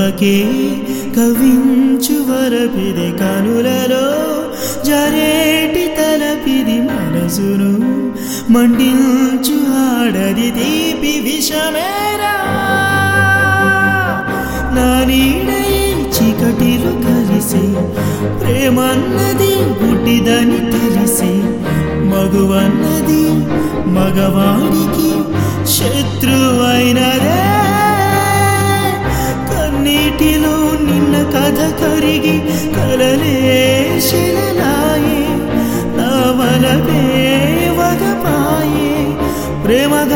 కమ్మకే కవించు వరపిది కనులలో జరేటి తలపిది మనసును మండించు ఆడది దీపి విషమేరా నా నీడై చీకటిలు కలిసి ప్రేమన్నది గుడ్డిదని తెలిసి మగువన్నది మగవాడికి శత్రువైనదే కన్నీటిలో నిన్న కథ కరిగి కలలే శిలలాయే నా వలపే వగపాయే ప్రేమగా